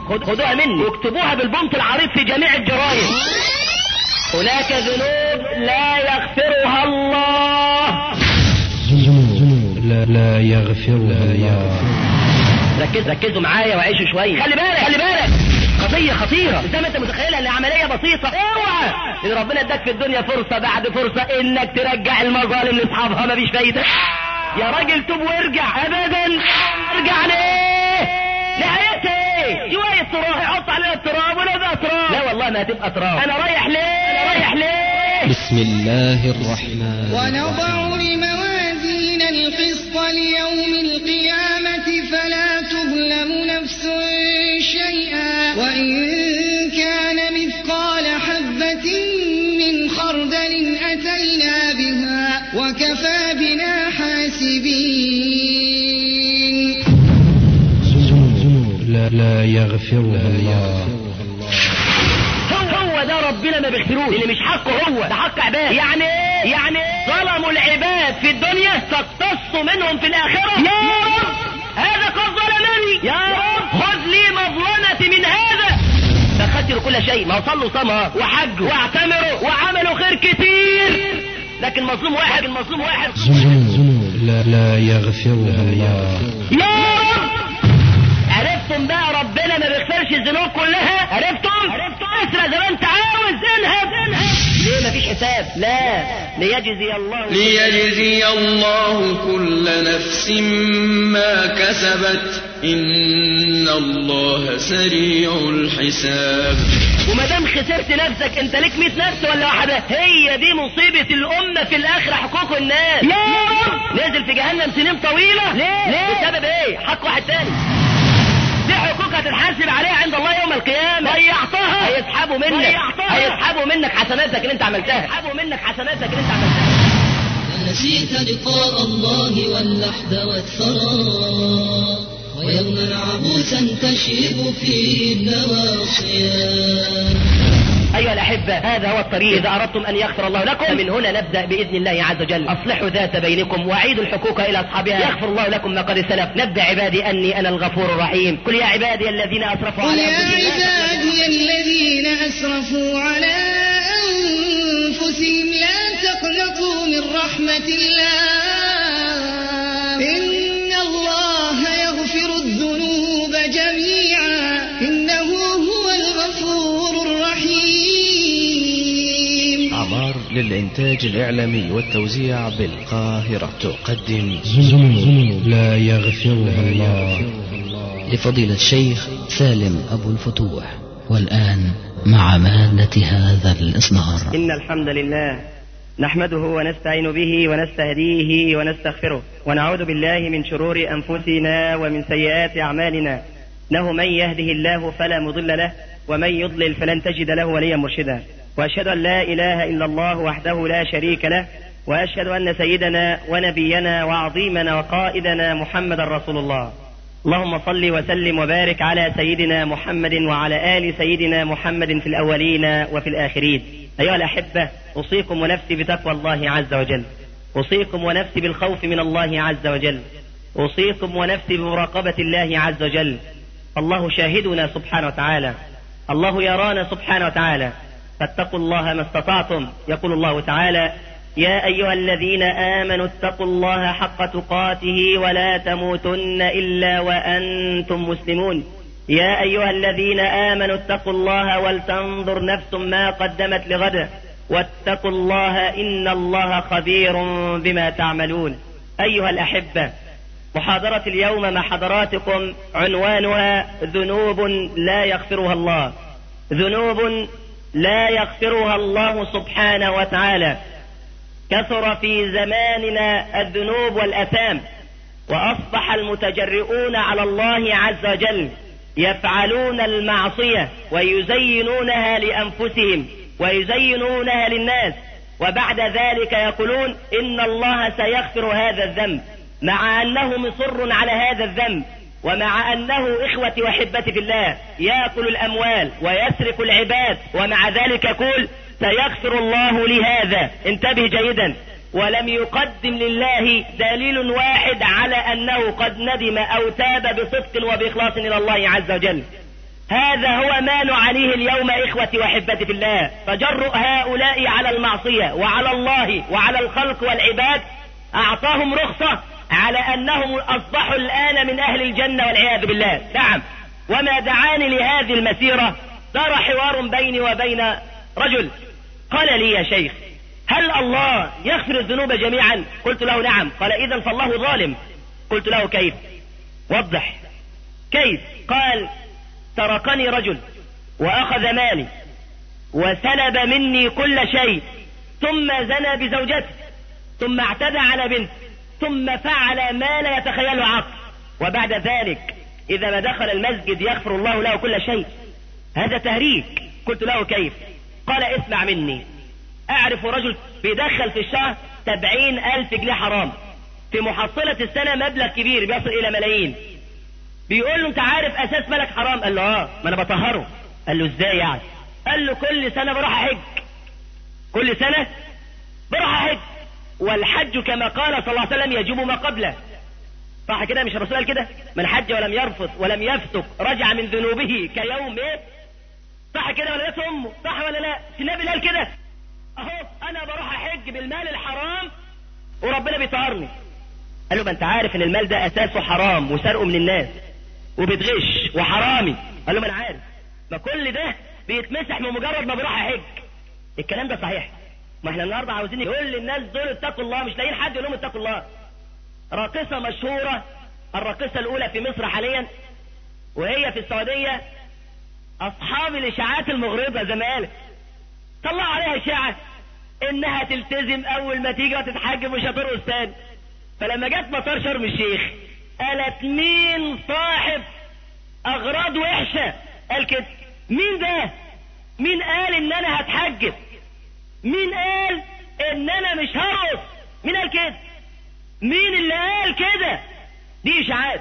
خد- خدوها مني واكتبوها بالبنط العريض في جميع الجرايد هناك ذنوب لا يغفرها الله ذنوب لا, لا يغفرها الله ركز ركزوا معايا وعيشوا شويه خلي بالك خلي بالك قضية خطيرة زي ما انت متخيلها ان عملية بسيطة اوعى ان ربنا اداك في الدنيا فرصة بعد فرصة انك ترجع المظالم لاصحابها مفيش فايدة يا راجل توب وارجع ابدا ارجع ليه نهايتها ايه شوية تراب حط علينا التراب ولا ده تراب لا والله ما هتبقى تراب انا رايح ليه انا رايح ليه بسم الله الرحمن ونضع الموازين القسط ليوم القيامة فلا تظلم نفس شيئا وإن كان مثقال حبة من خردل أتينا بها وكفى بنا حاسبين ذنوب لا, لا يغفرها الله هو ده ربنا ما بيغفروش اللي مش حقه هو ده حق عباد يعني ايه يعني إيه؟ ظلموا العباد في الدنيا تقتص منهم في الاخره يا رب هذا قد ظلمني يا رب خذ لي مظلمتي من هذا فخسروا كل شيء ما صلوا صمها وحجوا واعتمروا وعملوا خير كتير لكن مظلوم واحد المظلوم واحد ذنوب لا, لا يغفرها الله يا رب عرفتم بقى ربنا ما بيغفرش الذنوب كلها عرفتم عرفتم اسرع زي ما انت عاوز انهب انهب ليه مفيش حساب لا ليجزي الله ليجزي الله كل نفس ما كسبت إن الله سريع الحساب وما دام خسرت نفسك انت ليك 100 نفس ولا واحده هي دي مصيبه الامه في الاخره حقوق الناس يا رب نزل في جهنم سنين طويله ليه ليه بسبب ايه حق واحد تاني دي حقوق هتتحاسب عليها عند الله يوم القيامه ضيعتها هيسحبوا منك ضيعتها هيسحبوا منك حسناتك اللي انت عملتها هيسحبوا منك حسناتك اللي انت عملتها نسيت لقاء الله واللحد والثرى ويوما عبوسا تشرب فيه النواصيا أيها الأحبة هذا هو الطريق إذا أردتم أن يغفر الله لكم من هنا نبدأ بإذن الله عز وجل أصلحوا ذات بينكم وأعيدوا الحقوق إلى أصحابها يغفر الله لكم ما قد سلف نبدأ عبادي أني أنا الغفور الرحيم قل يا عبادي الذين أسرفوا قل على يا أنفسهم لا عبادي الذين أسرفوا على أنفسهم لا تقنطوا من رحمة الله إن الله يغفر الذنوب جميعا إنه هو الغفور الرحيم عمار للإنتاج الإعلامي والتوزيع بالقاهرة تقدم ذنوب لا يغفرها الله لفضيلة الشيخ سالم أبو الفتوح والآن مع مادة هذا الإصدار إن الحمد لله نحمده ونستعين به ونستهديه ونستغفره ونعوذ بالله من شرور أنفسنا ومن سيئات أعمالنا إنه من يهده الله فلا مضل له ومن يضلل فلن تجد له وليا مرشدا وأشهد أن لا إله إلا الله وحده لا شريك له وأشهد أن سيدنا ونبينا وعظيمنا وقائدنا محمد رسول الله اللهم صل وسلم وبارك على سيدنا محمد وعلى آل سيدنا محمد في الأولين وفي الآخرين أيها الأحبة أوصيكم ونفسي بتقوى الله عز وجل أوصيكم ونفسي بالخوف من الله عز وجل أوصيكم ونفسي بمراقبة الله عز وجل الله شاهدنا سبحانه وتعالى الله يرانا سبحانه وتعالى فاتقوا الله ما استطعتم يقول الله تعالى يا أيها الذين آمنوا اتقوا الله حق تقاته ولا تموتن إلا وأنتم مسلمون يا أيها الذين آمنوا اتقوا الله ولتنظر نفس ما قدمت لغد واتقوا الله إن الله خبير بما تعملون أيها الأحبة محاضرة اليوم مع حضراتكم عنوانها ذنوب لا يغفرها الله ذنوب لا يغفرها الله سبحانه وتعالى كثر في زماننا الذنوب والأثام وأصبح المتجرؤون على الله عز وجل يفعلون المعصية ويزينونها لأنفسهم ويزينونها للناس وبعد ذلك يقولون إن الله سيغفر هذا الذنب مع أنه مصر على هذا الذنب ومع أنه إخوتي وحبتي في الله يأكل الأموال ويسرق العباد ومع ذلك يقول سيغفر الله لهذا انتبه جيدا ولم يقدم لله دليل واحد على أنه قد ندم أو تاب بصدق وبإخلاص إلى الله عز وجل هذا هو ما نعانيه اليوم إخوتي وأحبتي في الله فجرؤ هؤلاء على المعصية وعلى الله وعلى الخلق والعباد أعطاهم رخصة على أنهم أصبحوا الآن من أهل الجنة والعياذ بالله نعم وما دعاني لهذه المسيرة دار حوار بيني وبين رجل قال لي يا شيخ هل الله يغفر الذنوب جميعا قلت له نعم قال إذا فالله ظالم قلت له كيف وضح كيف قال تركني رجل وأخذ مالي وسلب مني كل شيء ثم زنى بزوجته ثم اعتدى على بنت ثم فعل ما لا يتخيله عقل وبعد ذلك إذا ما دخل المسجد يغفر الله له كل شيء هذا تهريج قلت له كيف قال اسمع مني أعرف رجل بيدخل في الشهر سبعين ألف جنيه حرام في محصلة السنة مبلغ كبير بيصل إلى ملايين بيقول له أنت عارف أساس ملك حرام قال له آه ما أنا بطهره قال له إزاي يعني قال له كل سنة بروح أحج كل سنة بروح أحج والحج كما قال صلى الله عليه وسلم يجب ما قبله صح كده مش الرسول قال كده من حج ولم يرفث ولم يفسق رجع من ذنوبه كيوم ايه صح كده ولا لا امه صح ولا لا النبي قال كده اهو انا بروح احج بالمال الحرام وربنا بيطهرني قال له ما انت عارف ان المال ده اساسه حرام وسرقه من الناس وبتغش وحرامي قال له ما انا عارف ما كل ده بيتمسح من مجرد ما بروح احج الكلام ده صحيح ما احنا النهارده عاوزين نقول للناس دول اتقوا الله مش لاقيين حد يقول لهم اتقوا الله راقصة مشهورة الراقصة الأولى في مصر حاليا وهي في السعودية أصحاب الإشاعات المغرضة زي ما قالت طلعوا عليها إشاعة إنها تلتزم أول ما تيجي وتتحجب مش هترقص تاني فلما جت مطار شرم الشيخ قالت مين صاحب أغراض وحشة قال كده مين ده مين قال إن أنا هتحجب مين قال إن أنا مش هرقص مين قال كده مين اللي قال كده دي اشاعات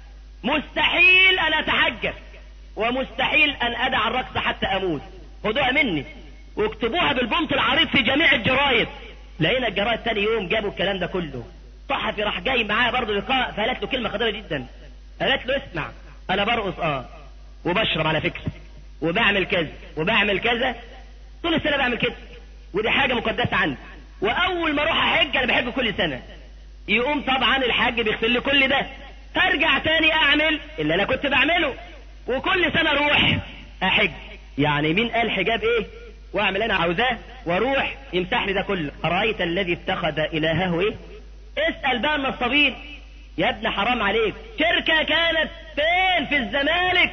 مستحيل ان اتحجب ومستحيل ان ادع الرقص حتى اموت خدوها مني واكتبوها بالبنط العريض في جميع الجرايد لقينا الجرايد تاني يوم جابوا الكلام ده كله صحفي راح جاي معاه برضه لقاء فقالت له كلمه خطيره جدا قالت له اسمع انا برقص اه وبشرب على فكره وبعمل كذا وبعمل كذا طول السنه بعمل كده ودي حاجه مقدسه عندي واول ما اروح احج انا بحج كل سنه يقوم طبعا الحاج بيغسل لي كل ده فارجع تاني اعمل اللي انا كنت بعمله وكل سنه اروح احج يعني مين قال حجاب ايه واعمل انا عاوزاه واروح يمسح لي ده كله ارايت الذي اتخذ الهه ايه اسال بقى النصابين يا ابن حرام عليك شركه كانت فين في الزمالك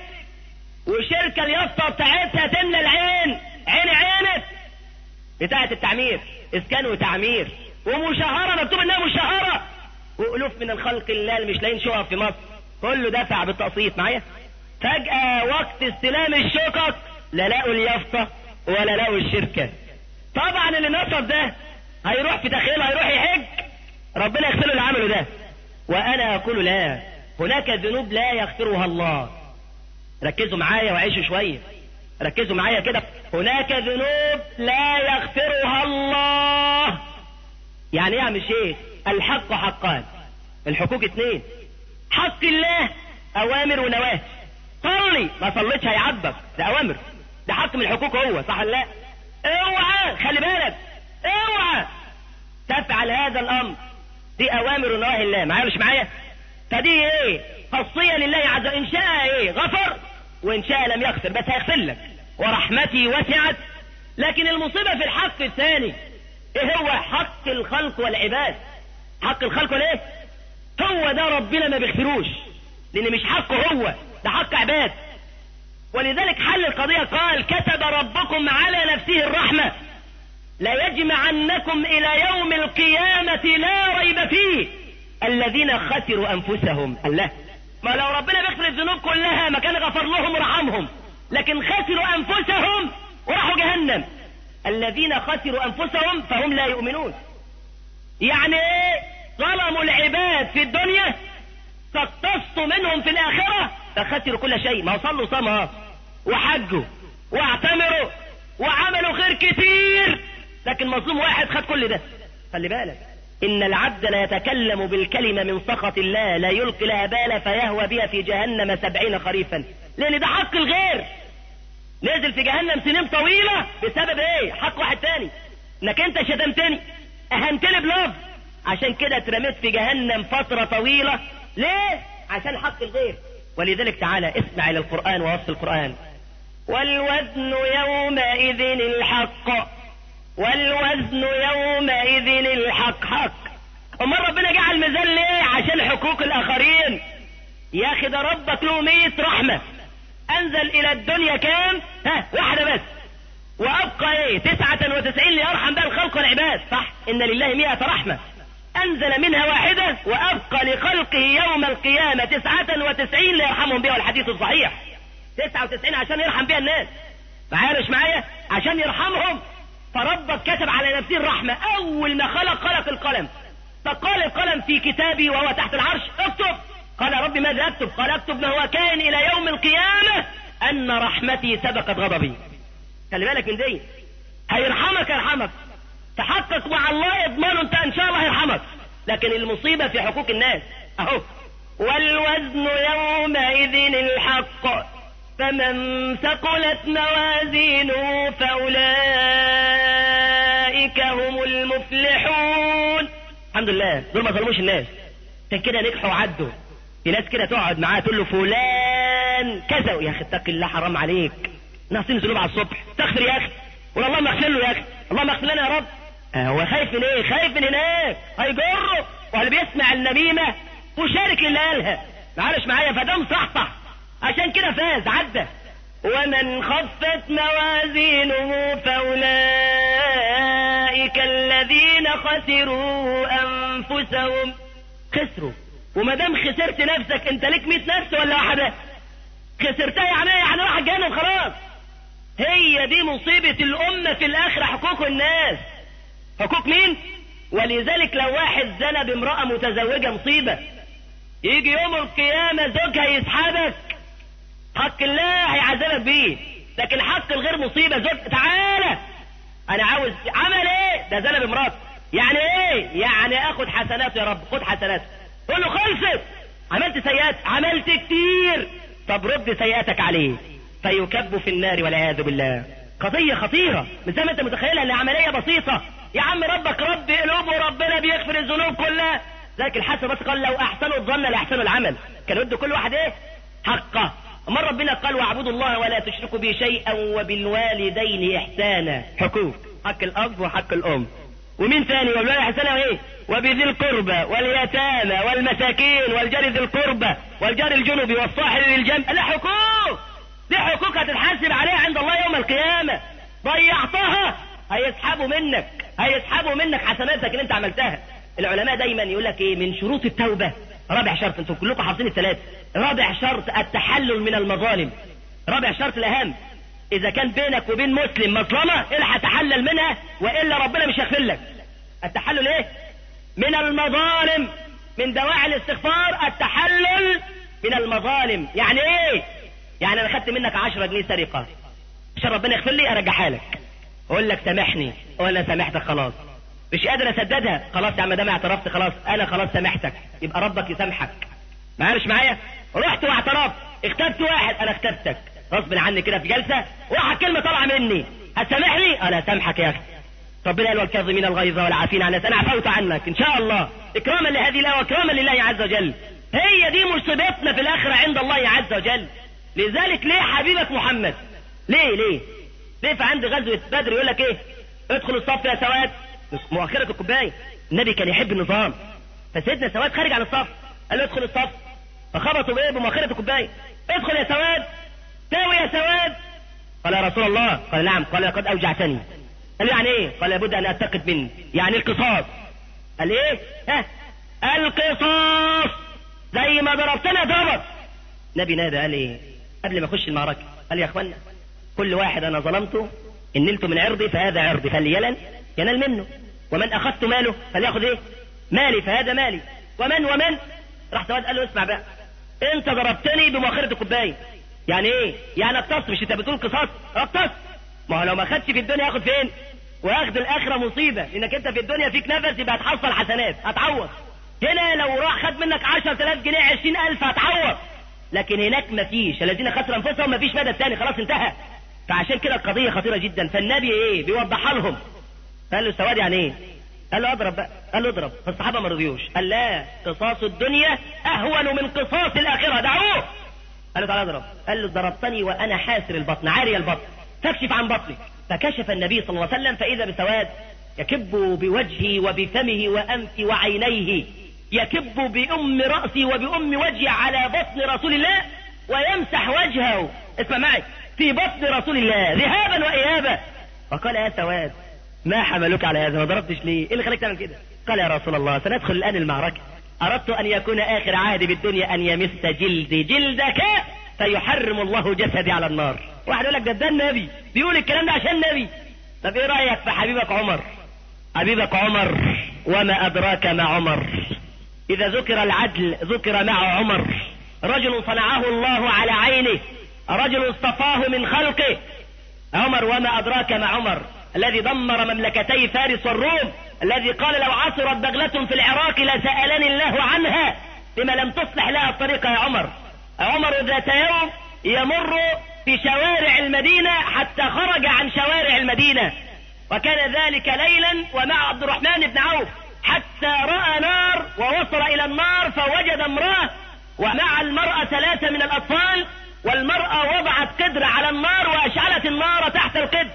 وشركه اليافطه بتاعتها تملى العين عين عينك بتاعه التعمير اسكان وتعمير ومشهرة مكتوب انها مشهرة والوف من الخلق الله اللي مش لاقيين شقق في مصر كله دفع بالتقسيط معايا فجأة وقت استلام الشقق لا لقوا اليافطة ولا لقوا الشركة طبعا اللي نصب ده هيروح في تخيله هيروح يحج ربنا يغفر اللي عمله ده وانا اقول لا هناك ذنوب لا يغفرها الله ركزوا معايا وعيشوا شوية ركزوا معايا كده هناك ذنوب لا يغفرها الله يعني ايه يا عم الشيخ الحق حقان الحقوق اثنين حق الله اوامر ونواهي صلي ما صليتش هيعذبك ده اوامر ده حق من الحقوق هو صح ولا لا اوعى خلي بالك اوعى تفعل هذا الامر دي اوامر ونواهي الله معايا مش معايا فدي ايه خاصيه لله عز وجل ان شاء ايه غفر وان شاء لم يغفر بس هيغفر لك ورحمتي وسعت لكن المصيبه في الحق الثاني ايه هو حق الخلق والعباد حق الخلق والايه هو ده ربنا ما بيغفروش لان مش حقه هو ده حق عباد ولذلك حل القضية قال كتب ربكم على نفسه الرحمة لا يجمعنكم الى يوم القيامة لا ريب فيه الذين خسروا انفسهم الله ما لو ربنا بيغفر الذنوب كلها ما كان غفر لهم ورحمهم لكن خسروا انفسهم وراحوا جهنم الذين خسروا انفسهم فهم لا يؤمنون يعني ايه ظلموا العباد في الدنيا فاقتصوا منهم في الاخرة فخسروا كل شيء ما صلوا صمها وحجوا واعتمروا وعملوا خير كتير لكن مظلوم واحد خد كل ده خلي بالك إن العبد لا يتكلم بالكلمة من سخط الله لا يلقي لها بالا فيهوى بها في جهنم سبعين خريفا لأن ده حق الغير نزل في جهنم سنين طويلة بسبب ايه حق واحد تاني انك انت شتمتني اهنتني بلفظ عشان كده اترميت في جهنم فترة طويلة ليه عشان حق الغير ولذلك تعالى اسمع الى القرآن ووصف القرآن والوزن يومئذ الحق والوزن يومئذ الحق حق امال ربنا جعل ميزان ليه عشان حقوق الاخرين يا اخي ده ربك له 100 رحمه انزل الى الدنيا كام ها واحده بس وابقى ايه تسعة وتسعين ليرحم بها الخلق والعباد صح ان لله مئة رحمة انزل منها واحدة وابقى لخلقه يوم القيامة تسعة وتسعين ليرحمهم بها الحديث الصحيح تسعة وتسعين عشان يرحم بها الناس معايا مش معايا عشان يرحمهم فربك كتب على نفسه الرحمة اول ما خلق خلق القلم فقال القلم في كتابي وهو تحت العرش اكتب قال يا رب ماذا اكتب قال اكتب ما هو كائن الى يوم القيامة ان رحمتي سبقت غضبي خلي بالك من دي هيرحمك يرحمك تحقق مع الله اضمانه انت ان شاء الله هيرحمك لكن المصيبة في حقوق الناس اهو والوزن يومئذ الحق فمن ثقلت موازينه فأولئك هم المفلحون الحمد لله دول ما ظلموش الناس عشان كده نجحوا وعدوا في ناس كده تقعد معاه تقول له فلان كذا يا اخي اتق الله حرام عليك ناقصين ذنوب على الصبح استغفر يا اخي قول اللهم اغفر له يا اخي اللهم اغفر لنا يا رب آه هو خايف من ايه خايف من هناك هيجره واللي بيسمع النميمه مشارك للي قالها معلش معايا فده مصحصح عشان كده فاز عدى ومن خفت موازينه فاولئك الذين خسروا انفسهم خسروا وما دام خسرت نفسك انت ليك 100 نفس ولا واحده خسرتها يعني ايه يعني راح جهنم خلاص هي دي مصيبة الأمة في الآخرة حقوق الناس حقوق مين؟ ولذلك لو واحد زنى بامرأة متزوجة مصيبة يجي يوم القيامة زوجها يسحبك حق الله هيعذبك بيه لكن حق الغير مصيبة زوج تعالى أنا عاوز عمل إيه؟ ده زنى بامرأة يعني إيه؟ يعني آخد حسنات يا رب خد حسنات قول له خلصت عملت سيئات عملت كتير طب رد سيئاتك عليه فيكب في النار والعياذ بالله قضية خطيرة من زي ما انت متخيلها ان عملية بسيطة يا عم ربك رب قلوب وربنا بيغفر الذنوب كلها ذلك الحسن بس قال لو احسنوا الظن لاحسنوا العمل كان يدوا كل واحد ايه حقه امال ربنا قال واعبدوا الله ولا تشركوا به شيئا وبالوالدين احسانا حقوق حق الاب وحق الام ومين ثاني وبالوالدين احسانا ايه وبذي القربى واليتامى والمساكين والجار ذي القربى والجار الجنب والصاحب بالجنب لا حقوق دي حقوق هتتحاسب عليها عند الله يوم القيامة ضيعتها هيسحبوا منك هيسحبوا منك حسناتك اللي انت عملتها العلماء دايما يقول لك ايه من شروط التوبة رابع شرط انتم كلكم حافظين الثلاث رابع شرط التحلل من المظالم رابع شرط الاهم اذا كان بينك وبين مسلم مظلمة الحق تحلل منها والا ربنا مش هيغفر لك التحلل ايه من المظالم من دواعي الاستغفار التحلل من المظالم يعني ايه يعني انا خدت منك 10 جنيه سرقه عشان ربنا يغفر لي ارجعها لك اقول لك سامحني وانا سامحتك خلاص مش قادر اسددها خلاص يا عم دام اعترفت خلاص انا خلاص سامحتك يبقى ربك يسامحك معلش معايا رحت واعترفت اخترت واحد انا اخترتك غصب عني كده في جلسه واحد كلمه طالعه مني هتسامحني انا سامحك يا اخي ربنا قال والكاظمين الغيظ والعافين عن الناس انا عفوت عنك ان شاء الله اكراما لهذه الايه واكراما لله عز وجل هي دي مصيبتنا في الاخره عند الله عز وجل لذلك ليه حبيبك محمد ليه ليه ليه في عند غزوة بدر يقول لك ايه ادخل الصف يا سواد مؤخرة الكوباية النبي كان يحب النظام فسيدنا سواد خارج عن الصف قال له ادخل الصف فخبطوا بايه بمؤخرة الكوباية ادخل يا سواد تاوي يا سواد قال يا رسول الله قال نعم قال لقد اوجعتني قال له يعني ايه قال لابد ان اتقد مني يعني القصاص قال ايه ها القصاص زي ما ضربتنا ضربت النبي نادى قال ايه قبل ما اخش المعركه قال يا اخوانا كل واحد انا ظلمته ان نلت من عرضي فهذا عرضي فليلن ينال منه ومن اخذت ماله فلياخذ ايه مالي فهذا مالي ومن ومن راح سواد قال له اسمع بقى انت ضربتني بمؤخرة الكوبايه يعني ايه يعني اقتص مش انت بتقول قصاص اقتص ما هو لو ما خدش في الدنيا ياخد فين واخد الاخره مصيبه لانك انت في الدنيا فيك نفس يبقى هتحصل حسنات هتعوض هنا لو راح خد منك 10000 جنيه 20000 هتعوض لكن هناك مفيش الذين خسروا انفسهم مفيش مدى تاني خلاص انتهى فعشان كده القضيه خطيره جدا فالنبي ايه بيوضحها لهم قال له السواد يعني ايه قال له اضرب بقى قال له اضرب فالصحابه ما رضيوش قال لا قصاص الدنيا اهون من قصاص الاخره دعوه قال له تعالى اضرب قال له ضربتني وانا حاسر البطن عاري البطن فاكشف عن بطني فكشف النبي صلى الله عليه وسلم فاذا بسواد يكب بوجهه وبفمه وانفه وعينيه يكب بأم رأسي وبأم وجهي على بطن رسول الله ويمسح وجهه اسمع معي في بطن رسول الله ذهابا وإيابا فقال يا سواد ما حملك على هذا ما ضربتش ليه ايه اللي خليك تعمل كده قال يا رسول الله سندخل الآن المعركة أردت أن يكون آخر عهدي بالدنيا أن يمس جلدي جلدك فيحرم الله جسدي على النار واحد يقول لك ده ده النبي بيقول الكلام ده عشان النبي طب ايه رأيك في حبيبك عمر حبيبك عمر وما أدراك ما عمر إذا ذكر العدل ذكر مع عمر رجل صنعه الله على عينه رجل اصطفاه من خلقه عمر وما أدراك ما عمر الذي دمر مملكتي فارس والروم الذي قال لو عثرت بغلة في العراق لسألني الله عنها لما لم تصلح لها الطريقة يا عمر عمر ذات يوم يمر في شوارع المدينة حتى خرج عن شوارع المدينة وكان ذلك ليلا ومع عبد الرحمن بن عوف حتى رأى نار ووصل إلى النار فوجد امرأة ومع المرأة ثلاثة من الأطفال والمرأة وضعت قدر على النار وأشعلت النار تحت القدر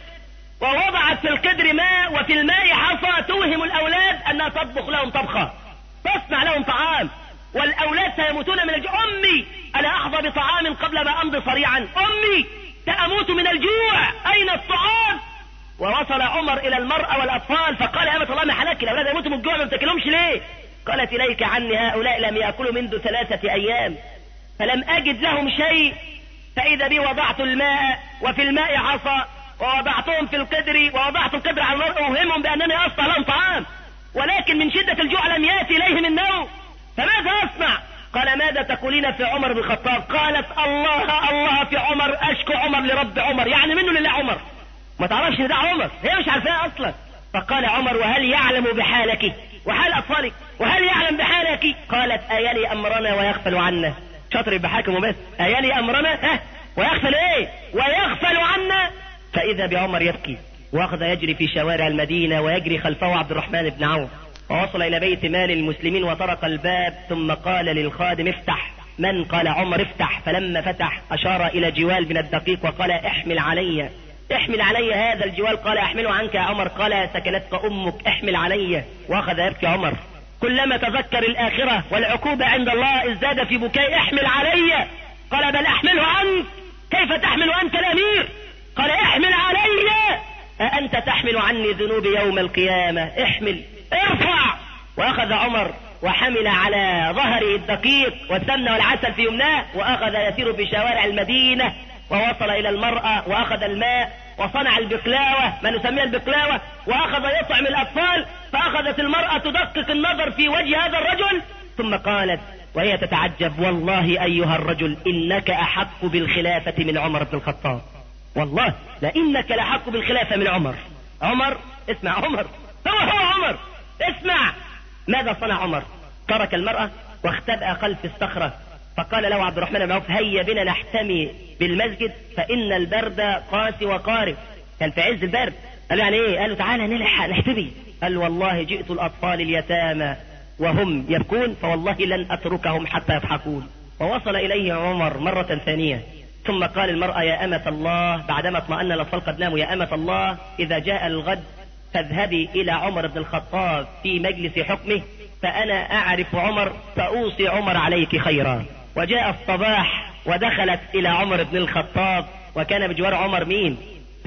ووضعت في القدر ماء وفي الماء حصى توهم الأولاد أنها تطبخ لهم طبخة تصنع لهم طعام والأولاد سيموتون من الجوع أمي ألا أحظى بطعام قبل ما أمضي صريعا أمي سأموت من الجوع أين الطعام ووصل عمر الى المرأة والاطفال فقال يا أمة الله ما حلك الاولاد يموتوا من الجوع ما بتاكلهمش ليه قالت اليك عني هؤلاء لم ياكلوا منذ ثلاثة ايام فلم اجد لهم شيء فاذا بي وضعت الماء وفي الماء عصا ووضعتهم في القدر ووضعت القدر على النار اوهمهم بانني اصنع لهم طعام ولكن من شدة الجوع لم ياتي اليهم النوم فماذا اصنع قال ماذا تقولين في عمر بن الخطاب قالت الله الله في عمر اشكو عمر لرب عمر يعني منه لله عمر ما تعرفش ان ده عمر هي مش عارفاه اصلا فقال عمر وهل يعلم بحالك وحال اطفالك وهل يعلم بحالك قالت ايلي امرنا ويغفل عنا شاطر يبقى حاكم وبس ايلي امرنا ها ويغفل ايه ويغفل عنا فاذا بعمر يبكي واخذ يجري في شوارع المدينه ويجري خلفه عبد الرحمن بن عوف ووصل الى بيت مال المسلمين وطرق الباب ثم قال للخادم افتح من قال عمر افتح فلما فتح اشار الى جوال من الدقيق وقال احمل علي احمل علي هذا الجوال قال احمله عنك يا عمر قال سكنتك امك احمل علي واخذ يبكي عمر كلما تذكر الاخره والعقوبه عند الله ازداد في بكاء احمل علي قال بل احمله عنك كيف تحمل انت الامير قال احمل علي أأنت تحمل عني ذنوب يوم القيامة احمل ارفع وأخذ عمر وحمل على ظهره الدقيق والسمن والعسل في يمناه وأخذ يسير في شوارع المدينة ووصل إلى المرأة وأخذ الماء وصنع البقلاوة ما نسميها البقلاوة وأخذ يطعم الأطفال فأخذت المرأة تدقق النظر في وجه هذا الرجل ثم قالت وهي تتعجب والله أيها الرجل إنك أحق بالخلافة من عمر بن الخطاب والله لإنك لحق بالخلافة من عمر عمر اسمع عمر هو هو عمر اسمع ماذا صنع عمر ترك المرأة واختبأ خلف الصخرة فقال له عبد الرحمن بن عوف هيا بنا نحتمي بالمسجد فإن البرد قاسي وقارب كان في عز البرد قال له يعني ايه قال له تعالى نلحق نحتمي قال والله جئت الأطفال اليتامى وهم يبكون فوالله لن أتركهم حتى يضحكون ووصل إليه عمر مرة ثانية ثم قال المرأة يا أمة الله بعدما اطمأن الأطفال قد ناموا يا أمة الله إذا جاء الغد فاذهبي إلى عمر بن الخطاب في مجلس حكمه فأنا أعرف عمر فأوصي عمر عليك خيرا وجاء الصباح ودخلت إلى عمر بن الخطاب وكان بجوار عمر مين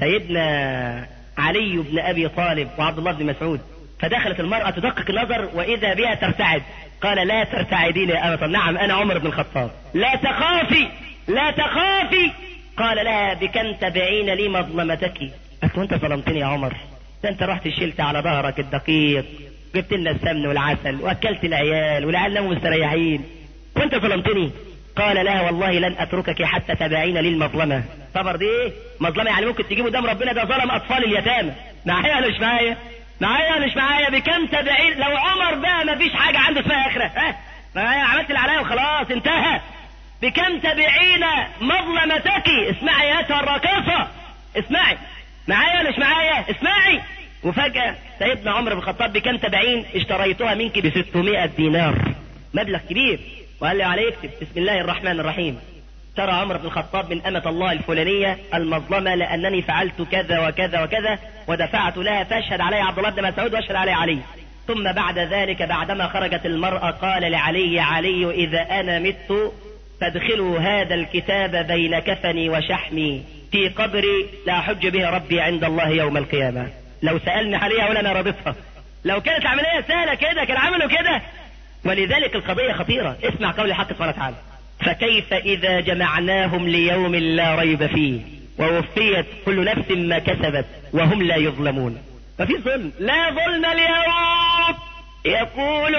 سيدنا علي بن أبي طالب وعبد الله بن مسعود فدخلت المرأة تدقق النظر وإذا بها ترتعد قال لا ترتعدين يا أمة نعم أنا عمر بن الخطاب لا تخافي لا تخافي قال لها بكم تبعين لي مظلمتك قلت وانت ظلمتني يا عمر ده انت رحت شلت على ظهرك الدقيق جبت لنا السمن والعسل واكلت العيال والعيال ناموا مستريحين وانت ظلمتني قال لها والله لن اتركك حتى تبعين لي المظلمه صبر دي ايه مظلمه يعني ممكن تجيبه قدام ربنا ده ظلم اطفال اليتامى معايا ولا مش معايا معايا ولا مش معايا بكم تبعين لو عمر بقى ما فيش حاجه عنده اسمها اخره ها معايا عملت اللي عليا وخلاص انتهى بكم تبعين مظلمتك اسمعي يا ايتها الراقصه اسمعي معايا ولا مش معايا اسمعي وفجأة سيدنا عمر بن الخطاب بكم تبعين اشتريتها منك ب 600 دينار مبلغ كبير وقال لي عليه يكتب بسم الله الرحمن الرحيم ترى عمر بن الخطاب من أمة الله الفلانية المظلمة لأنني فعلت كذا وكذا وكذا ودفعت لها فاشهد علي عبد الله بن مسعود واشهد علي علي ثم بعد ذلك بعدما خرجت المرأة قال لعلي علي إذا أنا مت فادخلوا هذا الكتاب بين كفني وشحمي في قبري لا أحج به ربي عند الله يوم القيامة لو سألني عليها ولا أنا راضتها لو كانت العملية سهلة كده كان عملوا كده ولذلك القضية خطيرة اسمع قول الحق سبحانه وتعالى فكيف إذا جمعناهم ليوم لا ريب فيه ووفيت كل نفس ما كسبت وهم لا يظلمون ففي ظلم لا ظلم اليوم يقول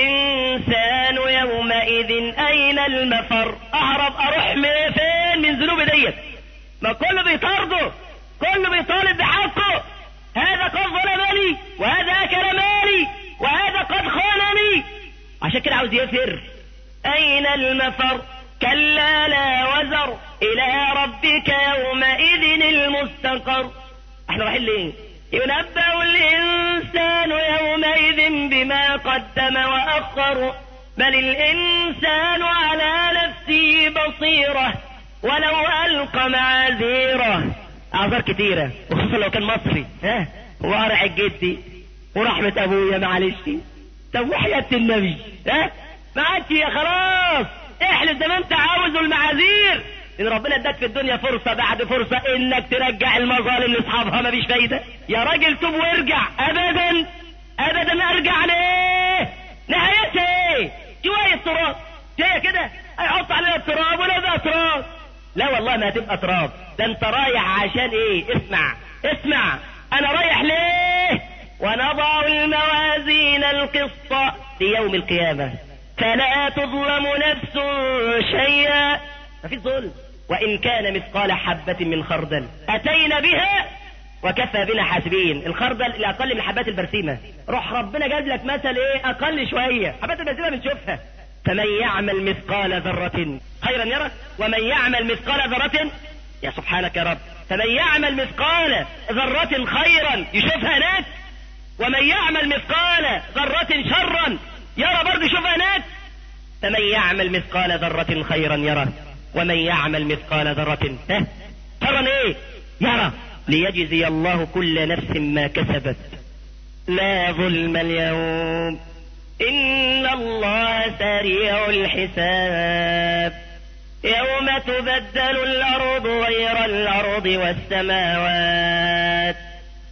الإنسان يومئذ أين المفر أهرب أروح من فين من ذنوب ديت ما كله بيطارده كله بيطالب بحقه هذا قد ظلمني وهذا أكل مالي وهذا قد خانني عشان كده عاوز يفر أين المفر كلا لا وزر إلى ربك يومئذ المستقر احنا رايحين ليه ينبأ الإنسان يومئذ بما قدم وأخر بل الإنسان على نفسه بصيرة ولو ألقى معاذيره أعذار كتيرة وخصوصا لو كان مصري ها وقرع جدي ورحمة أبويا معلش طب وحياة النبي ها ما عادش يا خلاص احلف زي ما انت عاوز المعاذير ان ربنا اداك في الدنيا فرصه بعد فرصه انك ترجع المظالم لاصحابها مفيش فايده يا راجل توب وارجع ابدا ابدا ارجع ليه نهايتها ايه شويه تراب جايه كده هيحط علينا التراب ولا ده تراب لا والله ما هتبقى تراب ده انت رايح عشان ايه اسمع اسمع انا رايح ليه ونضع الموازين القسط ليوم القيامة فلا تظلم نفس شيئا ما في ظلم وإن كان مثقال حبة من خردل أتينا بها وكفى بنا حاسبين الخردل اللي أقل من حبات البرسيمة روح ربنا جاب لك مثل إيه أقل شوية حبات البرسيمة بنشوفها فمن يعمل مثقال ذرة خيرا يرى ومن يعمل مثقال ذرة يا سبحانك يا رب فمن يعمل مثقال ذرة خيرا يشوفها هناك ومن يعمل مثقال ذرة شرا يرى برضه يشوفها هناك فمن يعمل مثقال ذرة خيرا يرى ومن يعمل مثقال ذرة ها شرا ايه يرى ليجزي الله كل نفس ما كسبت لا ظلم اليوم إن الله سريع الحساب يوم تبدل الأرض غير الأرض والسماوات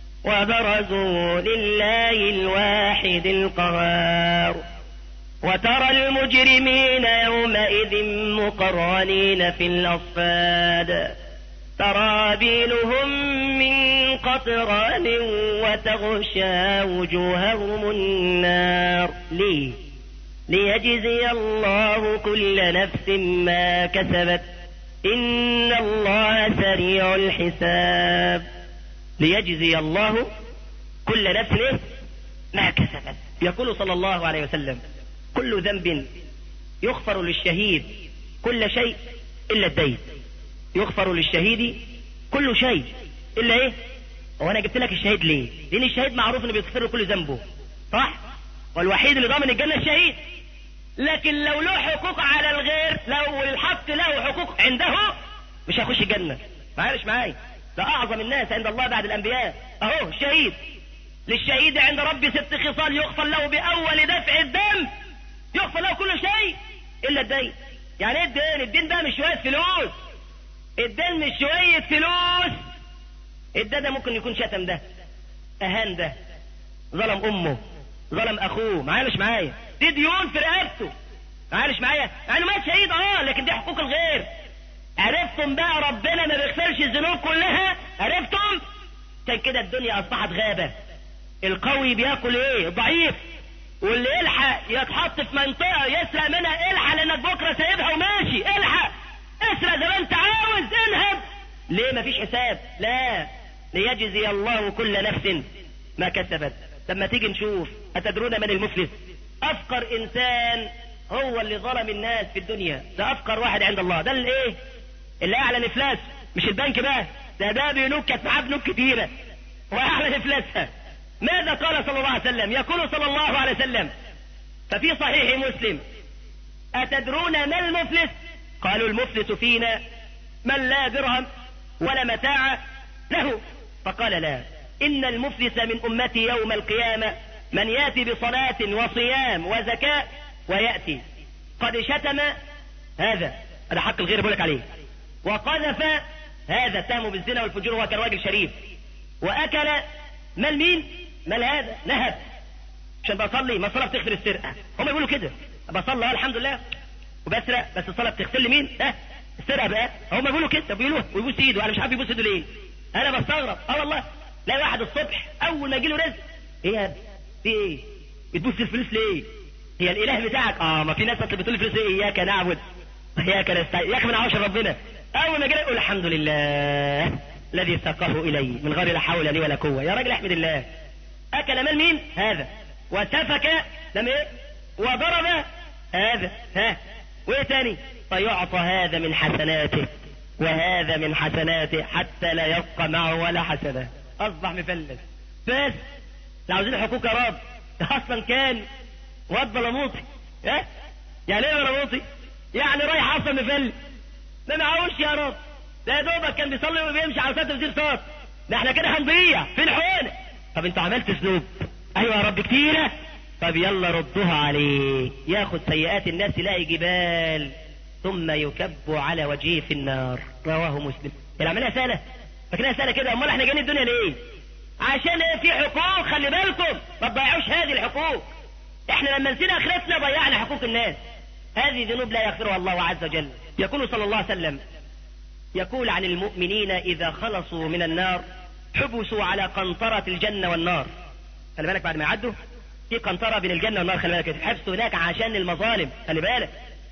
وبرزوا لله الواحد القهار وترى المجرمين يومئذ مقرنين في الأصفاد سرابيلهم من قطران وتغشى وجوههم النار ليه ليجزي الله كل نفس ما كسبت إن الله سريع الحساب ليجزي الله كل نفس إيه؟ ما كسبت يقول صلى الله عليه وسلم كل ذنب يغفر للشهيد كل شيء إلا الدين يغفر للشهيد كل شيء إلا إيه وانا جبت لك الشهيد ليه لان الشهيد معروف انه بيغفر له كل ذنبه صح والوحيد اللي ضامن الجنه الشهيد لكن لو له حقوق على الغير لو الحق له حقوق عنده مش هيخش الجنه معلش معايا ده اعظم الناس عند الله بعد الانبياء اهو الشهيد للشهيد عند ربي ست خصال يغفر له باول دفع الدم يغفر له كل شيء الا الدين يعني ايه الدين الدين ده مش شويه فلوس الدين مش شويه فلوس الده ده ممكن يكون شتم ده اهان ده ظلم امه ظلم اخوه معايا مش معايا دي ديون في رقبته معايا مش معايا يعني مات شهيد اه لكن دي حقوق الغير عرفتم بقى ربنا ما بيغفرش الذنوب كلها عرفتم كان كده الدنيا اصبحت غابه القوي بياكل ايه الضعيف واللي يلحق يتحط في منطقة يسرق منها الحق لانك بكرة سايبها وماشي الحق اسرق زي ما انت عاوز انهب ليه مفيش حساب لا ليجزي الله كل نفس ما كسبت لما تيجي نشوف أتدرون من المفلس أفقر إنسان هو اللي ظلم الناس في الدنيا ده أفقر واحد عند الله ده الإيه اللي أعلن إفلاس مش البنك بقى ده ده بنوك كانت معاه بنوك كتيرة وأعلن إفلاسها ماذا قال صلى الله عليه وسلم يقول صلى الله عليه وسلم ففي صحيح مسلم أتدرون ما المفلس قالوا المفلس فينا من لا درهم ولا متاع له فقال لا إن المفلس من أمتي يوم القيامة من يأتي بصلاة وصيام وزكاة ويأتي قد شتم هذا هذا حق الغير بقولك عليه وقذف هذا اتهمه بالزنا والفجور وهو كان راجل شريف وأكل مال مين؟ مال هذا نهب عشان بصلي ما الصلاة بتغفر السرقة هم يقولوا كده بصلي الحمد لله وبسرق بس الصلاة بتغفر لي مين؟ ها السرقة بقى هم يقولوا كده بيقولوها ويبوس ايده انا مش عارف يبوس ايده ليه انا بستغرب اه والله لا واحد الصبح اول ما يجي له رزق ايه يا ابني؟ في ايه؟ بتبوس الفلوس ليه؟ هي الاله بتاعك اه ما في ناس اصل بتقول الفلوس ايه اياك نعبد اياك نستعين اياك من عوش ربنا اول ما جه يقول الحمد لله الذي ساقه الي من غير لا حول لي ولا قوه يا راجل احمد الله اكل مال مين؟ هذا وسفك لم ايه؟ وضرب هذا ها وايه تاني؟ فيعطى هذا من حسناته وهذا من حسناته حتى لا يبقى معه ولا حسنه اصبح مفلس بس لو عاوزين حقوق يا رب ده اصلا كان واد بلموطي ها يعني ايه بلموطي يعني رايح اصلا مفلس ده معهوش يا رب ده يا دوبك كان بيصلي وبيمشي على سات وزير صوت ده احنا كده هنضيع في الحقنه طب انت عملت ذنوب ايوه يا رب كتيره طب يلا ردوها عليه ياخد سيئات الناس يلاقي جبال ثم يكب على وجهه في النار رواه مسلم العمليه سهله فاكرها سهله كده امال احنا جايين الدنيا ليه عشان في حقوق خلي بالكم ما تضيعوش هذه الحقوق احنا لما نسينا اخرتنا ضيعنا حقوق الناس هذه ذنوب لا يغفرها الله عز وجل يقول صلى الله عليه وسلم يقول عن المؤمنين اذا خلصوا من النار حبسوا على قنطرة الجنة والنار خلي بالك بعد ما يعدوا في قنطرة بين الجنة والنار خلي بالك حبسوا هناك عشان المظالم خلي بالك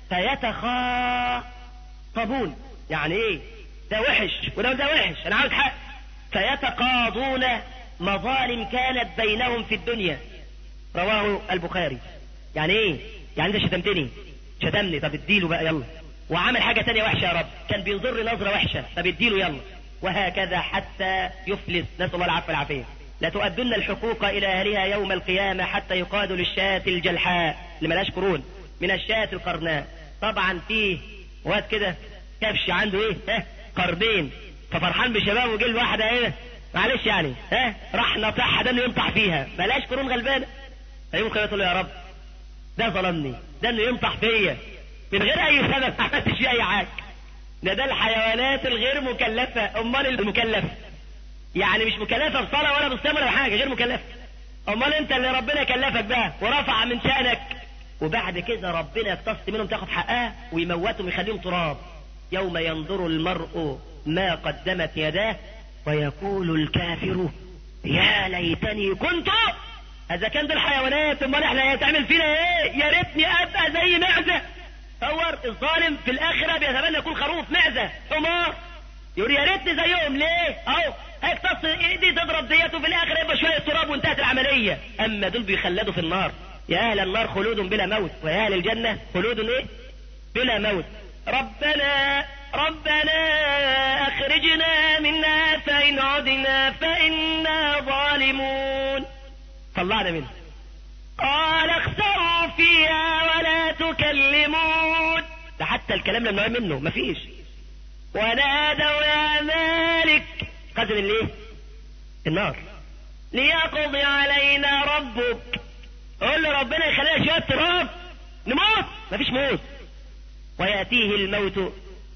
فيتخاطبون يعني ايه ده وحش وده ده وحش انا عاوز حق فيتقاضون مظالم كانت بينهم في الدنيا رواه البخاري يعني ايه يعني انت شتمتني شتمني طب اديله بقى يلا وعمل حاجة تانية وحشة يا رب كان بينظر نظرة وحشة طب اديله يلا وهكذا حتى يفلس نسأل الله العفو والعافية لتؤدن الحقوق إلى أهلها يوم القيامة حتى يقاد للشاة الجلحاء اللي ملاش قرون من الشاة القرناء طبعا فيه واد كده كبش عنده ايه ها قرنين ففرحان بشبابه وجه واحدة ايه معلش يعني ها راح نطحها ده انه ينطح فيها بلاش قرون غلبانة فيوم القيامة تقول له يا رب ده ظلمني ده انه ينطح فيا من غير اي سبب ما عملتش فيه اي حاجه ده ده الحيوانات الغير مكلفه امال المكلف يعني مش مكلفه بصلاه ولا بصيام ولا حاجه غير مكلفه امال انت اللي ربنا كلفك بقى ورفع من شانك وبعد كده ربنا يقتص منهم تاخد حقها ويموتهم يخليهم تراب يوم ينظر المرء ما قدمت يداه ويقول الكافر يا ليتني كنت اذا كان دول حيوانات امال احنا هيتعمل فينا ايه يا ريتني ابقى زي معزه تصور الظالم في الاخره بيتمنى يكون خروف معزه حمار يقول يا ريتني زيهم ليه اهو هيقتص ايدي تضرب ديته في الاخر يبقى شويه تراب وانتهت العمليه اما دول بيخلدوا في النار يا اهل النار خلود بلا موت ويا اهل الجنه خلود ايه بلا موت ربنا ربنا اخرجنا منها فان عدنا فانا ظالمون طلعنا منه قال اخسروا فيها ولا تكلمون ده حتى الكلام لما منه مفيش ونادوا يا مالك قدر الايه النار ليقضي علينا ربك قول له ربنا يخلينا شويه تراب نموت مفيش موت وياتيه الموت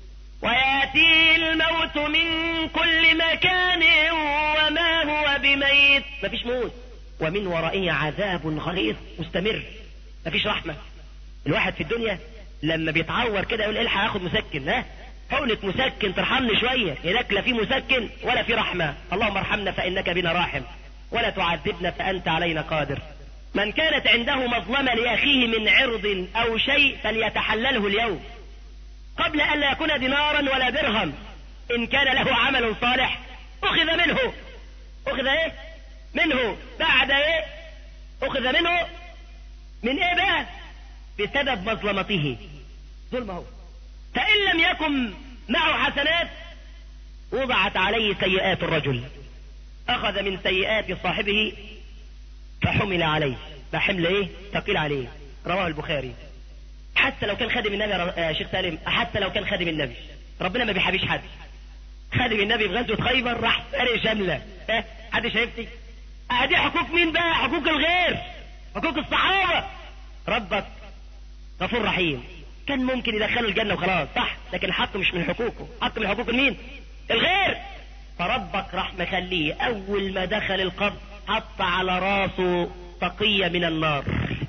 وياتيه الموت من كل مكان وما هو بميت مفيش موت ومن ورائه عذاب غليظ مستمر مفيش رحمة الواحد في الدنيا لما بيتعور كده يقول الحق اخد مسكن ها حقنة مسكن ترحمني شوية هناك لا في مسكن ولا في رحمة اللهم ارحمنا فإنك بنا راحم ولا تعذبنا فأنت علينا قادر من كانت عنده مظلمة لأخيه من عرض أو شيء فليتحلله اليوم قبل أن لا يكون دينارا ولا درهم إن كان له عمل صالح أخذ منه أخذ إيه منه بعد إيه أخذ منه من إيه بقى بسبب مظلمته ظلمه فإن لم يكن معه حسنات وضعت عليه سيئات الرجل أخذ من سيئات صاحبه فحمل عليه فحمل إيه ثقيل عليه رواه البخاري حتى لو كان خادم النبي يا شيخ سالم حتى لو كان خادم النبي ربنا ما بيحبيش حد خادم النبي في غزوة خيبر راح سارق شاملة ها حد شايفتي ادي حقوق مين بقى حقوق الغير حقوق الصحابة ربك غفور رحيم كان ممكن يدخله الجنة وخلاص صح لكن الحق مش من حقوقه حق من حقوق مين الغير فربك راح مخليه اول ما دخل القبر حط على راسه طقية من النار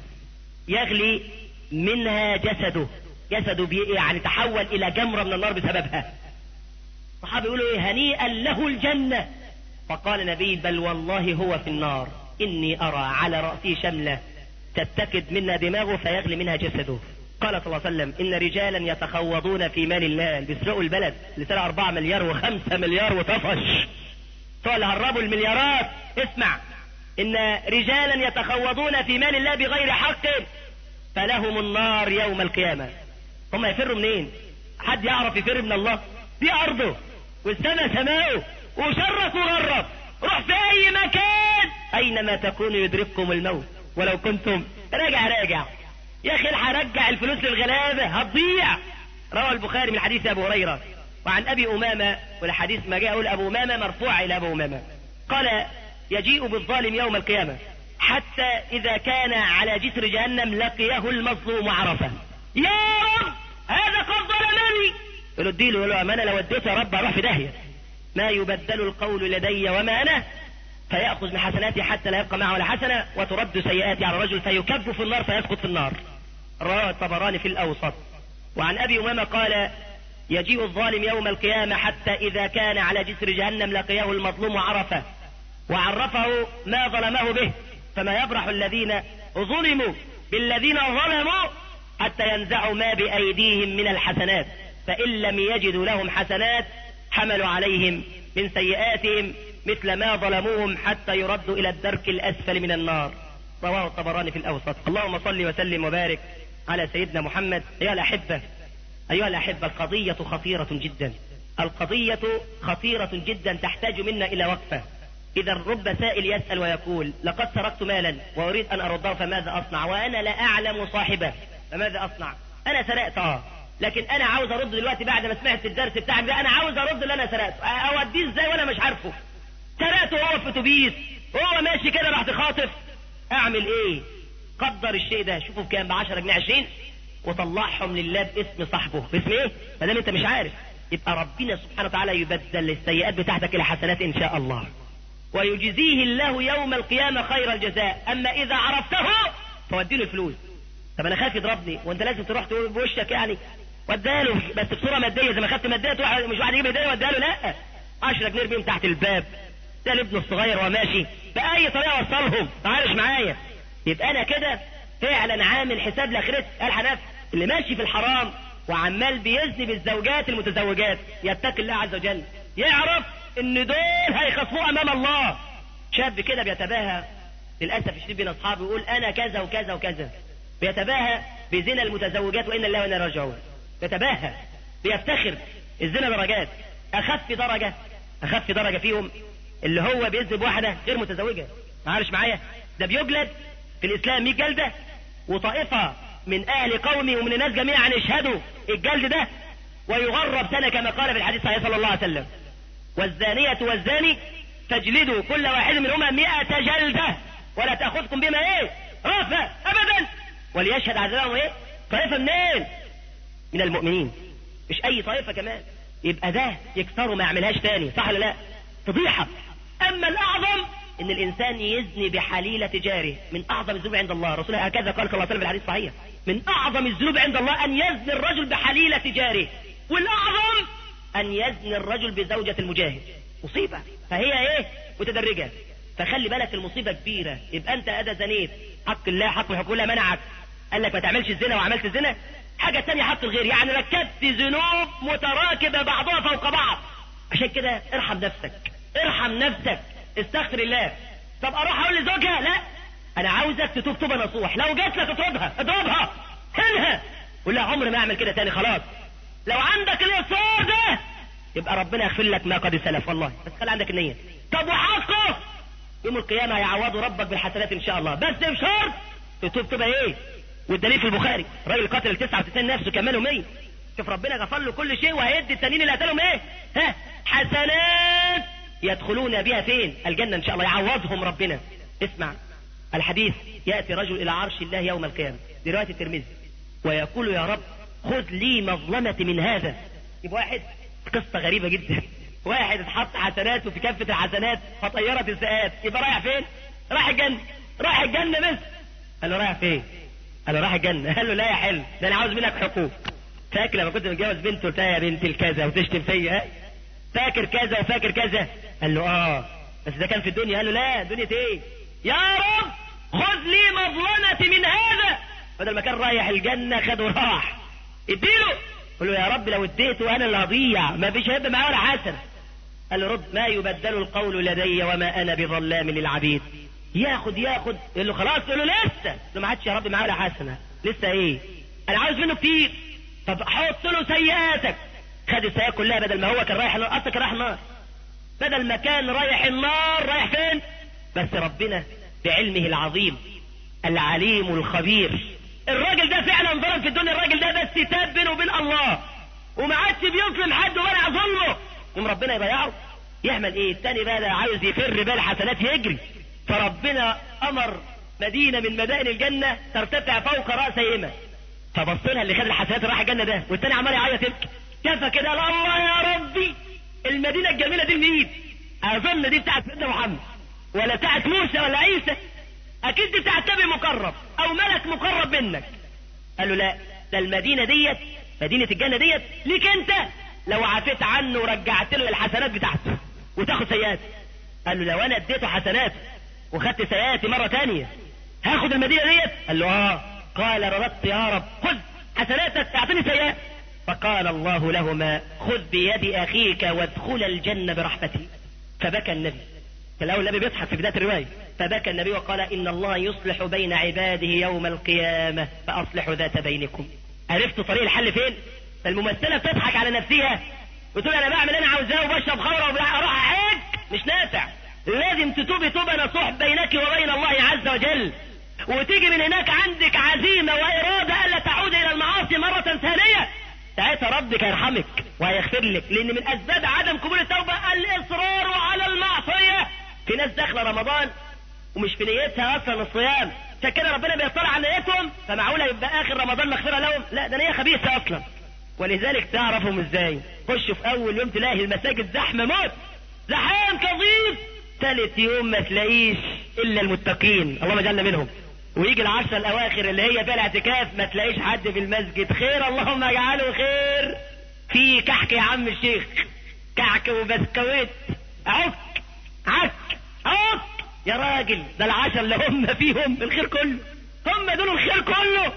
يغلي منها جسده جسده بي يعني تحول الى جمرة من النار بسببها الصحابة يقولوا ايه هنيئا له الجنة فقال النبي بل والله هو في النار اني ارى على رأسه شملة تتكد منها دماغه فيغلي منها جسده قال صلى الله عليه وسلم ان رجالا يتخوضون في مال الله بيسرقوا البلد اللي سرق 4 مليار وخمسة مليار وطفش بتوع اللي هربوا المليارات اسمع ان رجالا يتخوضون في مال الله بغير حق فلهم النار يوم القيامة هم يفروا منين حد يعرف يفر من الله دي ارضه والسماء سماؤه وشرك وغرب روح في اي مكان اينما تكون يدرككم الموت ولو كنتم راجع راجع يا اخي هرجع الفلوس للغلابه هتضيع روى البخاري من حديث ابو هريره وعن ابي امامه والحديث ما جاء يقول ابو امامه مرفوع الى ابو امامه قال يجيء بالظالم يوم القيامه حتى اذا كان على جسر جهنم لقيه المظلوم وعرفه يا رب هذا قد ظلمني يقول له اديله يقول له انا لو اديته يا رب اروح في داهيه ما يبدل القول لدي وما انا فيأخذ من حسناتي حتى لا يبقى معه ولا حسنة وترد سيئاتي على الرجل فيكب في النار فيسقط في النار رواه الطبراني في الأوسط وعن أبي أمامة قال يجيء الظالم يوم القيامة حتى إذا كان على جسر جهنم لقيه المظلوم وعرفه وعرفه ما ظلمه به فما يبرح الذين ظلموا بالذين ظلموا حتى ينزعوا ما بأيديهم من الحسنات فإن لم يجدوا لهم حسنات حملوا عليهم من سيئاتهم مثل ما ظلموهم حتى يردوا إلى الدرك الأسفل من النار رواه الطبراني في الأوسط اللهم صل وسلم وبارك على سيدنا محمد أيها الأحبة أيها الأحبة القضية خطيرة جدا القضية خطيرة جدا تحتاج منا إلى وقفة إذا رب سائل يسأل ويقول لقد سرقت مالا وأريد أن أرده فماذا أصنع وأنا لا أعلم صاحبه فماذا أصنع أنا سرقت آه لكن أنا عاوز أرد دلوقتي بعد ما سمعت الدرس بتاعك ده أنا عاوز أرد اللي أنا سرقته أوديه إزاي وأنا مش عارفه سرقته هو في اتوبيس وهو ماشي كده راح تخاطف اعمل ايه قدر الشيء ده شوفوا بكام ب 10 جنيه 20 وطلعهم لله باسم صاحبه باسم ايه ما دام انت مش عارف يبقى ربنا سبحانه وتعالى يبدل السيئات بتاعتك الى حسنات ان شاء الله ويجزيه الله يوم القيامة خير الجزاء اما اذا عرفته فوديله الفلوس طب انا خايف يضربني وانت لازم تروح تقول بوشك يعني وداله بس بصوره ماديه زي ما خدت ماديه تروح مش واحد يجيب هديه وداله لا 10 جنيه ارميهم تحت الباب ده لابنه الصغير وهو ماشي بأي طريقة وصلهم تعالش معايا يبقى أنا كده فعلا عامل حساب لاخرتي قال حنف اللي ماشي في الحرام وعمال بيزني بالزوجات المتزوجات يتقي الله عز وجل يعرف ان دول هيخصموه امام الله شاب كده بيتباهى للاسف الشديد بين اصحابه يقول انا كذا وكذا وكذا بيتباهى بزنا المتزوجات وان الله وانا راجعون بيتباهى بيفتخر الزنا درجات اخف درجه اخف درجه فيهم اللي هو بيذنب واحدة غير متزوجة معلش معايا ده بيجلد في الإسلام 100 جلدة وطائفة من أهل قومي ومن الناس جميعا يشهدوا الجلد ده ويغرب سنة كما قال في الحديث صحيح صلى الله عليه وسلم والزانية والزاني فاجلدوا كل واحد منهما مئة جلدة ولا تأخذكم بما ايه رافة أبدا وليشهد عذابهم ايه طائفة منين من المؤمنين مش أي طائفة كمان يبقى ده يكسروا ما يعملهاش تاني صح ولا لا فضيحة أما الأعظم إن الإنسان يزني بحليلة جاره من أعظم الذنوب عند الله رسول الله هكذا قال صلى الله عليه وسلم في الحديث الصحيح من أعظم الذنوب عند الله أن يزني الرجل بحليلة جاره والأعظم أن يزني الرجل بزوجة المجاهد مصيبة فهي إيه متدرجة فخلي بالك المصيبة كبيرة يبقى انت ادى زنيت حق الله حق حقوق الله منعك قال لك ما تعملش الزنا وعملت الزنا حاجة تانية حق الغير يعني ركبت ذنوب متراكبة بعضها فوق بعض عشان كده ارحم نفسك ارحم نفسك استغفر الله طب اروح اقول لزوجها لا انا عاوزك تتوب توبه نصوح لو جات لك اطردها اضربها هنها قول لها عمري ما اعمل كده تاني خلاص لو عندك الاصرار ده يبقى ربنا يغفر لك ما قد سلف والله بس خلي عندك النيه طب وحقه يوم القيامه هيعوضوا ربك بالحسنات ان شاء الله بس بشرط تتوب توبه ايه والدليل في البخاري راجل قتل ال 99 نفسه كملوا 100 شوف ربنا غفر له كل شيء وهيدي التانيين اللي قتلهم ايه ها حسنات يدخلون بها فين الجنة ان شاء الله يعوضهم ربنا اسمع الحديث يأتي رجل الى عرش الله يوم القيامة دي رواية الترمذي ويقول يا رب خذ لي مظلمتي من هذا يبقى واحد قصة غريبة جدا واحد اتحط حسناته في كافة الحسنات فطيرت السيئات يبقى رايح فين رايح الجنة رايح الجنة بس قال له رايح فين قال له رايح الجنة قال له لا يا حلو ده انا عاوز منك حقوق فاكر لما كنت متجوز بنت قلت لها يا بنت الكذا وتشتم فيا فاكر كذا وفاكر كذا قال له اه بس ده كان في الدنيا قال له لا دنيا ايه يا رب خذ لي مظلمتي من هذا بدل ما كان رايح الجنة خد وراح اديله قال له يا رب لو اديته انا اللي هضيع ما فيش هيبقى معاه ولا حسنه قال له رب ما يبدل القول لدي وما انا بظلام للعبيد ياخد ياخد يقول له خلاص يقول له لسه له ما عادش يا رب معاه ولا حسنه لسه ايه انا عاوز منه كتير طب حط له سيئاتك خد السيئات كلها بدل ما هو كان رايح النار اصلا كان رايح النار بدل ما كان رايح النار رايح فين بس ربنا بعلمه العظيم العليم الخبير الراجل ده فعلا ظلم في الدنيا الراجل ده بس تاب بينه وبين الله وما عادش بيظلم حد ولا ظلمه يوم ربنا يضيعه يعمل ايه التاني بقى ده عاوز يفر بقى الحسنات يجري فربنا امر مدينه من مدائن الجنه ترتفع فوق راس ايمه فبص لها اللي خد الحسنات راح الجنه ده والتاني عمال يعيط يبكي كفى كده قال الله يا ربي المدينه الجميله دي مين اظن دي بتاعت سيدنا محمد ولا بتاعت موسى ولا عيسى اكيد دي بتاعت نبي مقرب او ملك مقرب منك قال له لا ده المدينه ديت مدينه الجنه ديت ليك انت لو عفيت عنه ورجعت له الحسنات بتاعته وتاخد سيئات قال له لو انا اديته حسنات وخدت سيئاتي مره تانية هاخد المدينه ديت قال له اه قال رددت يا رب خذ حسناتك اعطني سيئات فقال الله لهما خذ بيد اخيك وادخل الجنه برحمتي فبكى النبي الأول النبي بيضحك في بداية الرواية فبكى النبي وقال إن الله يصلح بين عباده يوم القيامة فأصلحوا ذات بينكم عرفتوا طريق الحل فين؟ فالممثلة بتضحك على نفسها بتقول أنا بعمل أنا عاوزاه وبشرب خمرة وأروح أحج مش نافع لازم تتوبي توبة نصوح بينك وبين الله عز وجل وتيجي من هناك عندك عزيمة وإرادة ألا تعود إلى المعاصي مرة ثانية ساعتها ربك هيرحمك وهيغفر لك لأن من أسباب عدم قبول التوبة الإصرار على المعصية في ناس داخله رمضان ومش في نيتها اصلا الصيام عشان كده ربنا بيطلع على نيتهم فمعقوله يبقى اخر رمضان مغفره لهم لا ده نيه خبيثه اصلا ولذلك تعرفهم ازاي خش في اول يوم تلاقي المساجد زحمه موت زحام كظيف ثالث يوم ما تلاقيش الا المتقين اللهم اجعلنا منهم ويجي العشرة الاواخر اللي هي فيها الاعتكاف ما تلاقيش حد في المسجد خير اللهم اجعله خير في كحك يا عم الشيخ كعك وبسكويت عك عك عك يا راجل ده العشر اللي هم فيهم الخير كله هم دول الخير كله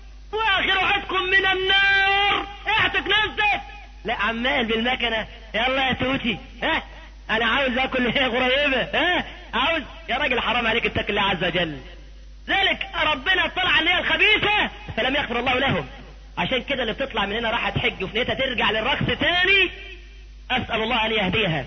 واخر عتكم من النار اعتق نفسك لا عمال بالمكنه يلا يا توتي ها انا عاوز اكل هي قريبه ها عاوز يا راجل حرام عليك اتق الله عز وجل ذلك ربنا اطلع على النية الخبيثة فلم يغفر الله لهم عشان كده اللي بتطلع من هنا راحت حج وفي نيتها ترجع للرقص تاني اسأل الله ان يهديها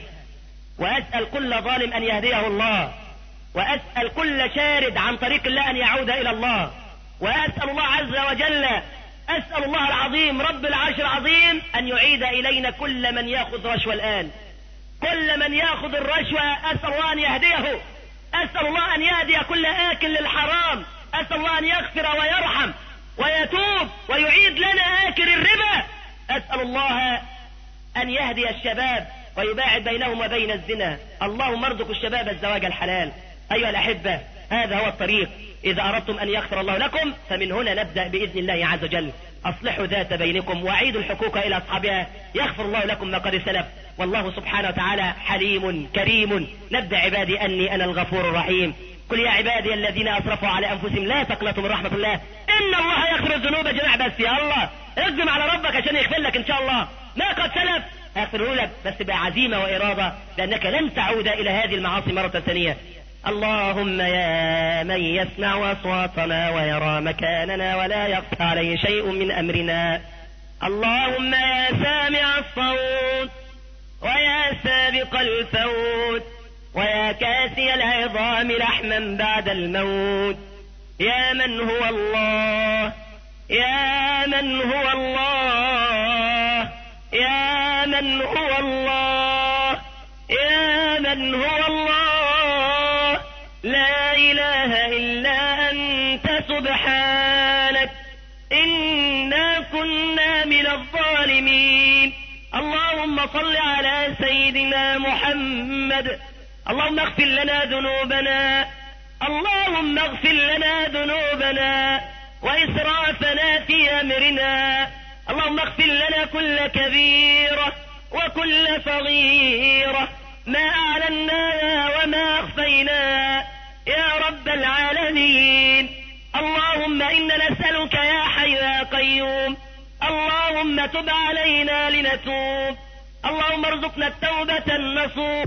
واسأل كل ظالم ان يهديه الله واسأل كل شارد عن طريق الله ان يعود الى الله واسأل الله عز وجل اسأل الله العظيم رب العرش العظيم ان يعيد الينا كل من ياخذ رشوة الان كل من ياخذ الرشوة اسأل الله ان يهديه اسأل الله ان يهدي كل اكل للحرام اسأل الله ان يغفر ويرحم ويتوب ويعيد لنا اكل الربا اسأل الله ان يهدي الشباب ويباعد بينهم وبين الزنا اللهم ارزق الشباب الزواج الحلال ايها الاحبة هذا هو الطريق اذا اردتم ان يغفر الله لكم فمن هنا نبدأ باذن الله عز وجل أصلحوا ذات بينكم وأعيدوا الحقوق إلى أصحابها يغفر الله لكم ما قد سلف والله سبحانه وتعالى حليم كريم نبدأ عبادي أني أنا الغفور الرحيم قل يا عبادي الذين أسرفوا على أنفسهم لا تقنطوا من رحمة الله إن الله يغفر الذنوب جميعا بس يا الله اقدم على ربك عشان يغفر لك إن شاء الله ما قد سلف أغفره لك بس بعزيمة وإرادة لأنك لن تعود إلى هذه المعاصي مرة ثانية اللهم يا من يسمع أصواتنا ويرى مكاننا ولا يخفى عليه شيء من أمرنا اللهم يا سامع الصوت ويا سابق الفوت ويا كاسي العظام لحما بعد الموت يا من هو الله يا من هو الله يا من هو الله يا من هو الله لا إله إلا أنت سبحانك إنا كنا من الظالمين اللهم صل على سيدنا محمد اللهم اغفر لنا ذنوبنا اللهم اغفر لنا ذنوبنا وإسرافنا في أمرنا اللهم اغفر لنا كل كبيرة وكل صغيرة ما أعلنا وما أخفينا يا رب العالمين اللهم إنا نسألك يا حي يا قيوم اللهم تب علينا لنتوب اللهم ارزقنا التوبة النصوح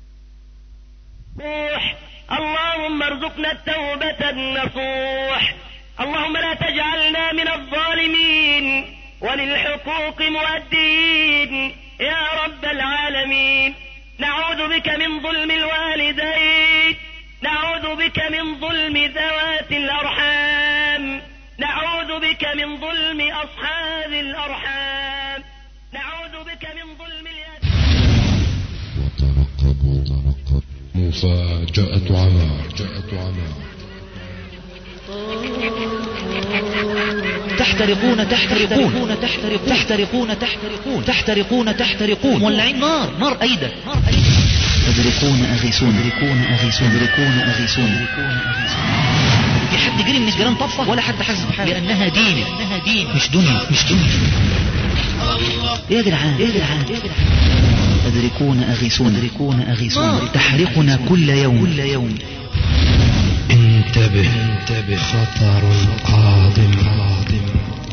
اللهم ارزقنا التوبة النصوح اللهم لا تجعلنا من الظالمين وللحقوق مؤدين يا رب العالمين نعوذ بك من ظلم الوالدين نعوذ بك من ظلم ذوات الأرحام نعوذ بك من ظلم أصحاب الأرحام نعوذ بك من ظلم اليتيم وترقبوا ترقب مفاجأة عمار تحترقون تحترقون تحترقون تحترقون تحترقون تحترقون مولعين نار نار أيدة تدركون أغيسون تدركون أغيسون تدركون أغيسون في حد جري من الجيران طفة ولا حد حاسس بحاجة لأنها دين لأنها دين مش دنيا مش دنيا ايه يا جدعان ايه يا جدعان تدركون أغيسون تدركون أغيسون تحرقنا كل يوم كل يوم انتبه انتبه خطر قادم قادم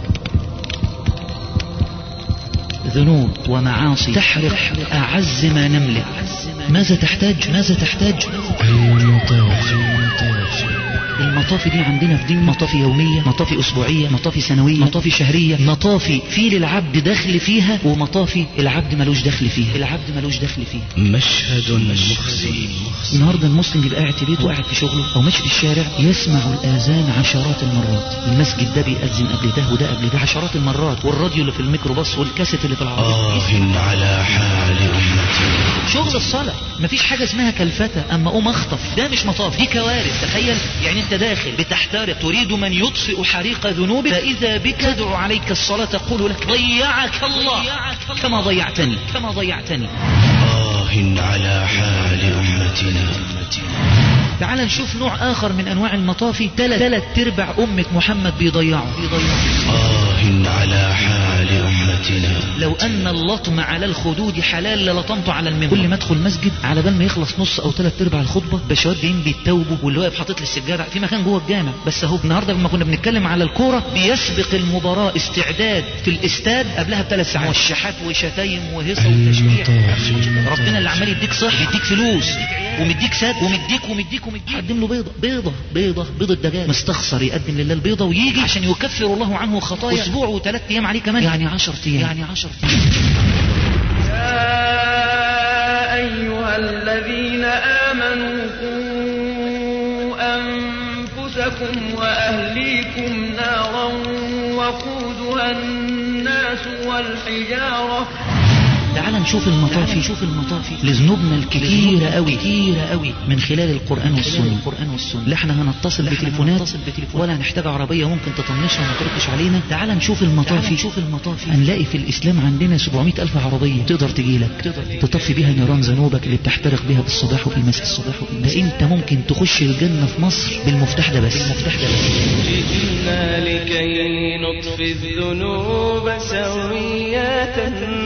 ذنوب ومعاصي تحرق أعز ما نملك ماذا تحتاج ماذا تحتاج المطاف المطاف المطافي دي عندنا في دين مطافي يومية مطافي أسبوعية مطافي سنوية مطافي شهرية مطافي في للعبد دخل فيها ومطافي العبد ملوش دخل فيها العبد ملوش دخل فيها مشهد مخزي النهاردة المسلم بيبقى قاعد في بيته وقاعد في شغله أو ماشي في الشارع يسمع الآذان عشرات المرات المسجد ده بيأذن قبل ده وده قبل ده عشرات المرات والراديو اللي في الميكروباص والكاسيت اللي في العربية آه على حال أمتي شغل الصلاة مفيش حاجة اسمها كلفتة اما اقوم اخطف ده مش مطاف دي كوارث تخيل يعني انت داخل بتحترق تريد من يطفئ حريق ذنوبك فاذا بك تدعو عليك الصلاة تقول لك ضيعك الله كما ضيعتني كما ضيعتني آه على حال أمتنا تعال نشوف نوع اخر من انواع المطافي ثلاث ثلاث ارباع امة محمد بيضيعوا بيضيعوا آه على حال أمتنا لو ان اللطم على الخدود حلال للطمت على المنبر كل ما ادخل مسجد على بال ما يخلص نص او ثلاث ارباع الخطبه بشوات جايين بيتوبوا واللي واقف حاطط لي السجاده في مكان جوه الجامع بس اهو النهارده لما كنا بنتكلم على الكوره بيسبق المباراه استعداد في الاستاد قبلها بثلاث ساعات موشحات وشتايم وهيصه وتشجيع المطافي. ربنا اللي عمال يديك صح يديك فلوس ومديك ساد ومديك ومديك ومديك قدم له بيضه بيضه بيضه بيضه دجاج مستخسر يقدم لله البيضه ويجي عشان يكفر الله عنه خطايا اسبوع وثلاث ايام عليه كمان يعني 10 ايام يعني 10 ايام يا أيها الذين آمنوا قوا أنفسكم وأهليكم نارا وقودها الناس والحجارة تعال نشوف المطافي شوف المطافي لذنوبنا الكتيرة قوي كتيرة قوي من خلال القرآن والسنة القرآن والسنة لا احنا هنتصل بتليفونات ولا هنحتاج عربية ممكن تطنشها وما تردش علينا تعال نشوف المطافي شوف المطافي هنلاقي في الإسلام عندنا 700 ألف عربية تقدر تجيلك تطفي بيها نيران ذنوبك اللي بتحترق بيها بالصباح وفي المساء الصباح وفي المساء ده انت ممكن تخش الجنة في مصر بالمفتاح ده بس بالمفتاح ده بس جئنا لكي نطفي الذنوب سوية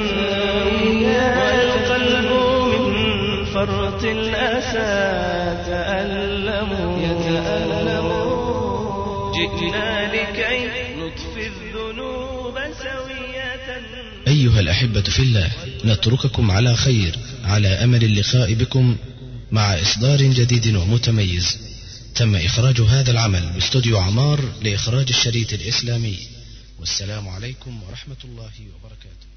والقلب من فرط الأسى تألم يتألم جئنا لكي نطفي الذنوب سوية أيها الأحبة في الله نترككم على خير على أمل اللقاء بكم مع إصدار جديد ومتميز تم إخراج هذا العمل باستوديو عمار لإخراج الشريط الإسلامي والسلام عليكم ورحمة الله وبركاته